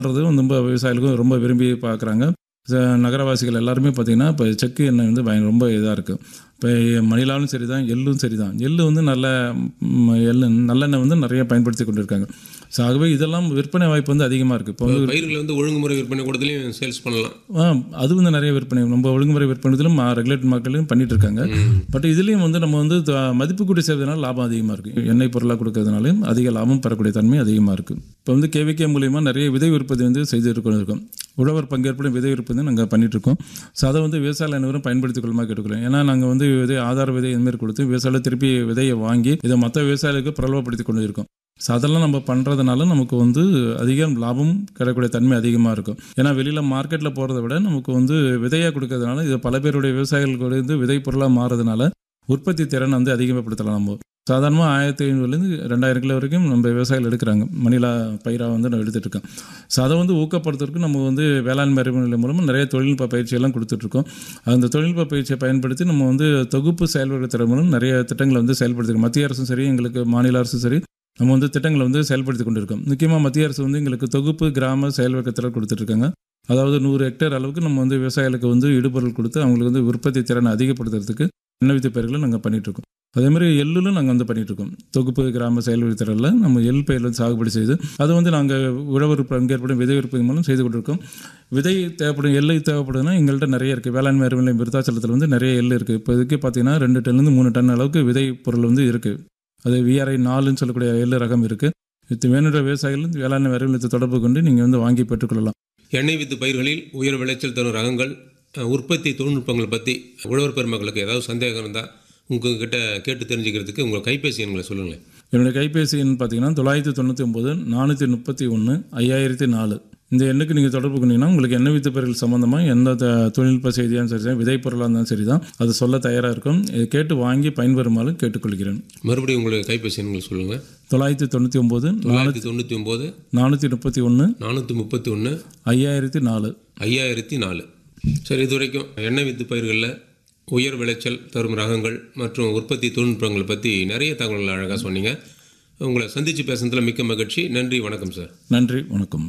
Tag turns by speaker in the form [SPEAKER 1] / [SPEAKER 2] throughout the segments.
[SPEAKER 1] ரொம்ப விவசாயிகளுக்கும் ரொம்ப விரும்பி பார்க்குறாங்க நகரவாசிகள் எல்லாருமே பார்த்திங்கன்னா இப்போ செக்கு எண்ணெய் வந்து பயன் ரொம்ப இதாக இருக்குது இப்போ மணிலாலும் சரி தான் எள்ளும் சரி தான் எள்ளு வந்து நல்ல ம், எள்ளு நல்லெண்ணெய் வந்து நிறைய பயன்படுத்தி கொண்டு இருக்காங்க ஸோ ஆகவே இதெல்லாம் விற்பனை வாய்ப்பு வந்து அதிகமாக இருக்குது இப்போ வந்து
[SPEAKER 2] பயிர்களை வந்து ஒழுங்குமுறை விற்பனை கூடத்துலையும் சேல்ஸ் பண்ணலாம்
[SPEAKER 1] ஆ, அது வந்து நிறைய விற்பனை நம்ம ஒழுங்குமுறை விற்பனையிலும் ரெகுலேட்டட் மார்க்கெட்லையும் பண்ணிட்டு இருக்காங்க பட் இதுலேயும் வந்து நம்ம வந்து த- மதிப்பு கூட்டி செய்வதனால லாபம் அதிகமாக இருக்குது எண்ணெய் பொருளாக கொடுக்கறதுனாலையும் அதிக லாபம் பெறக்கூடிய தன்மை அதிகமாக இருக்குது இப்போ வந்து கேவிகே மூலியமாக நிறைய விதை உற்பத்தி வந்து செய்து இருக்கோம் இருக்கோம் உழவர் பங்கேற்புடன் விதை உற்பத்தி நாங்கள் பண்ணிட்டு இருக்கோம் ஸோ அதை வந்து விவசாய அனைவரும் பயன்படுத்திக் கொள்ளுமா கேட்டுக்கிறோம் ஏன்னா நாங்கள் வந்து விதை ஆதார விதை இதுமாரி கொடுத்து விவசாயிகள் திருப்பி விதையை வாங்கி இதை மற்ற விவசாயிகளுக்கு பிரபலப்படுத்தி கொண்டு இருக்கோம் ஸோ அதெல்லாம் நம்ம பண்ணுறதுனால நமக்கு வந்து அதிக லாபம் கிடைக்கக்கூடிய தன்மை அதிகமாக இருக்கும் ஏன்னா வெளியில் மார்க்கெட்டில் போகிறத விட நமக்கு வந்து விதையாக கொடுக்கறதுனால இது பல பேருடைய விவசாயிகளுக்கு வந்து விதை பொருளாக மாறதுனால உற்பத்தி திறன் வந்து அதிகப்படுத்தலாம் நம்ம சாதாரணமாக ஆயிரத்தி ஐநூறுலேருந்து ரெண்டாயிரம் கிலோ வரைக்கும் நம்ம விவசாயிகள் எடுக்கிறாங்க மணிலா பயிராக வந்து நான் எடுத்துகிட்டு இருக்கேன் ஸோ அதை வந்து ஊக்கப்படுத்துறதுக்கு நம்ம வந்து வேளாண்மை அறிவு மூலமாக நிறைய தொழில்நுட்ப பயிற்சியெல்லாம் கொடுத்துட்ருக்கோம் அந்த தொழில்நுட்ப பயிற்சியை பயன்படுத்தி நம்ம வந்து தொகுப்பு செயல்படுத்துகிற மூலம் நிறைய திட்டங்களை வந்து செயல்படுத்திருக்கோம் மத்திய அரசும் சரி எங்களுக்கு மாநில அரசும் சரி நம்ம வந்து திட்டங்களை வந்து செயல்படுத்தி கொண்டிருக்கோம் முக்கியமாக மத்திய அரசு வந்து எங்களுக்கு தொகுப்பு கிராம செயல்வக்கத்தில் கொடுத்துட்ருக்காங்க அதாவது நூறு ஹெக்டேர் அளவுக்கு நம்ம வந்து விவசாயிகளுக்கு வந்து இடுபொருள் கொடுத்து அவங்களுக்கு வந்து உற்பத்தி திறனை அதிகப்படுத்துறதுக்கு எண்ணெய் வித்து பயிர்களை நாங்கள் பண்ணிகிட்ருக்கோம் அதே மாதிரி எள்ளுலும் நாங்கள் வந்து பண்ணிகிட்ருக்கோம் தொகுப்பு கிராம செயல்வழித்திறனில் நம்ம எள் பயிர் வந்து சாகுபடி செய்து அதை வந்து நாங்கள் உழவர் பங்கேற்படும் விதை உற்பத்தி மூலம் செய்து கொண்டிருக்கோம் விதை தேவைப்படும் எள்ளு தேவைப்படுதுன்னா எங்கள்கிட்ட நிறைய இருக்குது வேளாண்மை அறிவியல் விருத்தாச்சலத்தில் வந்து நிறைய எள் இருக்குது இப்போ இதுக்கு பார்த்தீங்கன்னா ரெண்டு டன்லேருந்து மூணு டன் அளவுக்கு விதை பொருள் வந்து இருக்குது அது விஆர்ஐ நாலுன்னு சொல்லக்கூடிய எள்ளு ரகம் இருக்குது இது வேணுன்ற விவசாயிகள் வேளாண்மை அறிவியலத்தை தொடர்பு கொண்டு நீங்கள் வந்து வாங்கி பெற்றுக்கொள்ளலாம்
[SPEAKER 2] எண்ணெய் வித்து பயிர்களில் உயர் விளைச்சல் தரும் ரகங்கள் அஹ், உற்பத்தி தொழில்நுட்பங்கள் பற்றி உழவர் பெருமக்களுக்கு ஏதாவது சந்தேகம் இருந்தால் உங்ககிட்ட கேட்டு தெரிஞ்சுக்கிறதுக்கு உங்கள் கைபேசி எண்களை சொல்லுங்களேன்
[SPEAKER 1] என்னுடைய கைபேசி எண் பார்த்தீங்கன்னா தொள்ளாயிரத்தி தொண்ணூற்றி ஒம்பது நானூற்றி முப்பத்தி ஒன்று ஐயாயிரத்தி நாலு இந்த எண்ணுக்கு நீங்கள் தொடர்பு கொண்டீங்கன்னா உங்களுக்கு எண்ணெய் வித்து பயிர்கள் சம்மந்தமாக எந்த த- தொழில்நுட்ப செய்தியாக சரி தான் விதை பொருளாக இருந்தாலும் சரி தான் அது சொல்ல தயாராக இருக்கும் இதை கேட்டு வாங்கி பயன்பெறுமாறு கேட்டுக்கொள்கிறேன்
[SPEAKER 2] மறுபடியும் உங்களுடைய கைபேசி எண்களை சொல்லுங்கள்
[SPEAKER 1] தொள்ளாயிரத்தி தொண்ணூற்றி ஒம்பது
[SPEAKER 2] தொள்ளாயிரத்தி தொண்ணூற்றி ஒம்பது
[SPEAKER 1] நானூற்றி முப்பத்தி ஒன்று
[SPEAKER 2] நானூற்றி முப்பத்தி ஒன்று
[SPEAKER 1] ஐயாயிரத்தி நாலு
[SPEAKER 2] ஐயாயிரத்தி நாலு சரி இது வரைக்கும் எண்ணெய் வித்து பயிர்களில் உயர் விளைச்சல் தரும் ரகங்கள் மற்றும் உற்பத்தி தொழில்நுட்பங்களை பற்றி நிறைய தகவல்கள் அழகாக சொன்னீங்க உங்களை சந்தித்து பேசுனதுல மிக்க மகிழ்ச்சி நன்றி வணக்கம் சார்
[SPEAKER 1] நன்றி வணக்கம்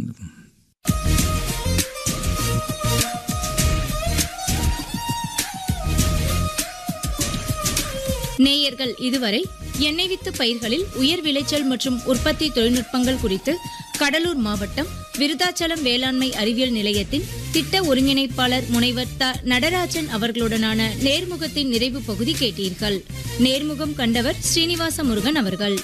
[SPEAKER 3] நேயர்கள் இதுவரை எண்ணெய் வித்து பயிர்களில் உயர் விளைச்சல் மற்றும் உற்பத்தி தொழில்நுட்பங்கள் குறித்து கடலூர் மாவட்டம் விருதாச்சலம் வேளாண்மை அறிவியல் நிலையத்தின் திட்ட ஒருங்கிணைப்பாளர் முனைவர் த நடராஜன் அவர்களுடனான நேர்முகத்தின் நிறைவு பகுதி கேட்டீர்கள் நேர்முகம் கண்டவர் ஸ்ரீனிவாச முருகன் அவர்கள்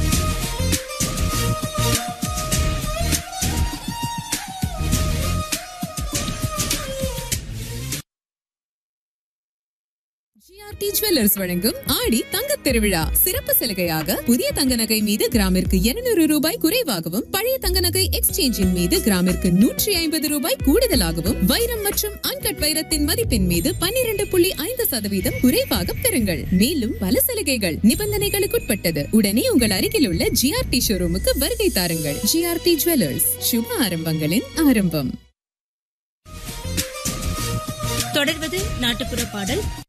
[SPEAKER 4] ஜிஆர்டி ஜுவல்லர்ஸ் வழங்கும் ஆடி தங்கத் திருவிழா சிறப்பு சலுகையாக புதிய தங்க நகை மீது கிராமிற்கு 200 ரூபாய் குறைவாகவும் பழைய தங்க நகை எக்ஸ்சேஞ்சின் மீது கிராமிற்கு நூற்றி ஐம்பது ரூபாய் கூடுதலாகவும் வைரம் மற்றும் அன்கட் வைரத்தின் மதிப்பின் மீது 12.5% புள்ளி ஐந்து சதவீதம் குறைவாக பெறுங்கள் மேலும் பல சலுகைகள் நிபந்தனைகளுக்குட்பட்டது உடனே உங்கள் அருகில் உள்ள ஜிஆர்டி ஷோரூமுக்கு வருகை தாருங்கள் ஜிஆர்டி ஜுவல்லர்ஸ் சுப ஆரம்பங்களின் ஆரம்பம்
[SPEAKER 3] தொடர்வது நாட்டுப்புற பாடல்